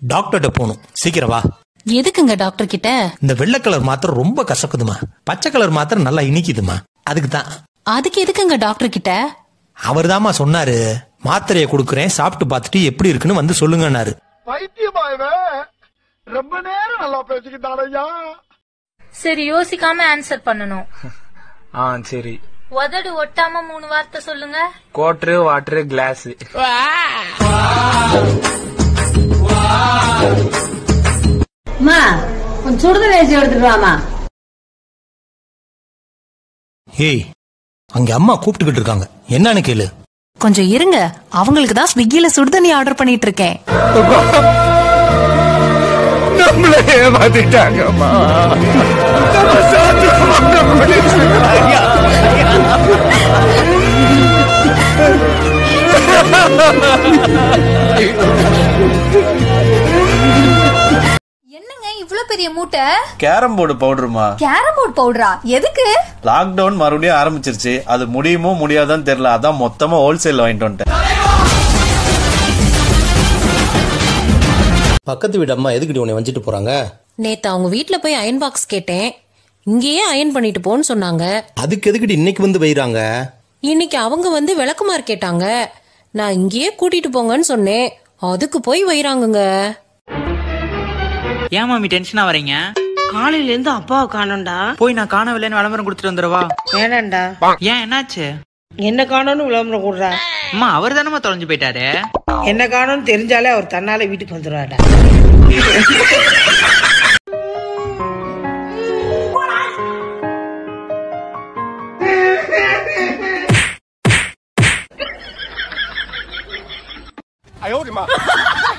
டாக்டர்கிட்ட போகணும் சீக்கிரம் வா எதுக்குங்க டாக்டர் கிட்ட இந்த வெள்ளை கலர் மாத்திரை ரொம்ப கசக்குதுமா பச்சை கலர் மாத்திரை நல்லா இனிக்குதுமா அதுக்கு தான் அதுக்கு எதுக்குங்க டாக்டர் கிட்ட அவர் சொன்னாரு மாத்திரையை கொடுக்குறேன் சாப்பிட்டு பார்த்துட்டு எப்படி இருக்குன்னு வந்து சொல்லுங்கன்னாரு பைத்தியமாயவே ரொம்ப நேரம் நல்லா பேசிக்கிட்டான் ஐயா சரி யோசிக்காம ஆன்சர் பண்ணணும் ஆ சரி உதடு ஒட்டாம மூணு வார்த்தை சொல்லுங்க கோட்ரு வாட்டரு கிளாஸ் அம்மா கொஞ்சம் சுடுதல் ஏசி எடுத்துட்டு வாமா ஏய் அங்க அம்மா கூப்பிட்டுக்கிட்டு இருக்காங்க என்னன்னு கேளு கொஞ்சம் இருங்க அவங்களுக்கு தான் ஸ்விக்கில சுடுதண்ணி ஆர்டர் பண்ணிட்டு இருக்கேன் நம்மள ஏமாத்திட்டாங்கம்மா நம்ம என்னங்க இவ்ளோ பெரிய மூட்டை கேரம் போர்டு பவுடருமா கேரம் போர்ட் பவுடரா எதுக்கு லாக்டவுன் மறுபடியும் ஆரம்பிச்சிருச்சு அது முடியுமோ முடியாதான்னு தெரியல அதான் மொத்தமா ஹோல்சேல் வாங்கிட்டு வந்துட்டேன் பக்கத்து வீடு அம்மா எதுக்கிட்டு உன்னை வஞ்சிட்டு போறாங்க நேத்து அவங்க வீட்ல போய் அயன் பாக்ஸ் கேட்டேன் இங்கேயே அயன் பண்ணிட்டு போன்னு சொன்னாங்க அதுக்கு எதுக்கிட்டு இன்னைக்கு வந்து வைறாங்க இன்னைக்கு அவங்க வந்து விளக்குமார் கேட்டாங்க நான் இங்கேயே கூட்டிட்டு போங்கன்னு சொன்னேன் அதுக்கு போய் வைறாங்கங்க ஏன் மாமி டென்ஷனா வரீங்க காலையில இருந்து அப்பாவை காணோம்டா போய் நான் காணவில்லைன்னு விளம்பரம் கொடுத்துட்டு வந்துடவா வேணாம்டா ஏன் என்னாச்சு என்ன காணோம்னு விளம்பரம் கொடுறா அம்மா அவர் தானம்மா தொலைஞ்சு போயிட்டாரு என்ன காணோம்னு தெரிஞ்சாலே அவர் தன்னால வீட்டுக்கு வந்துருவாடா ஐயோ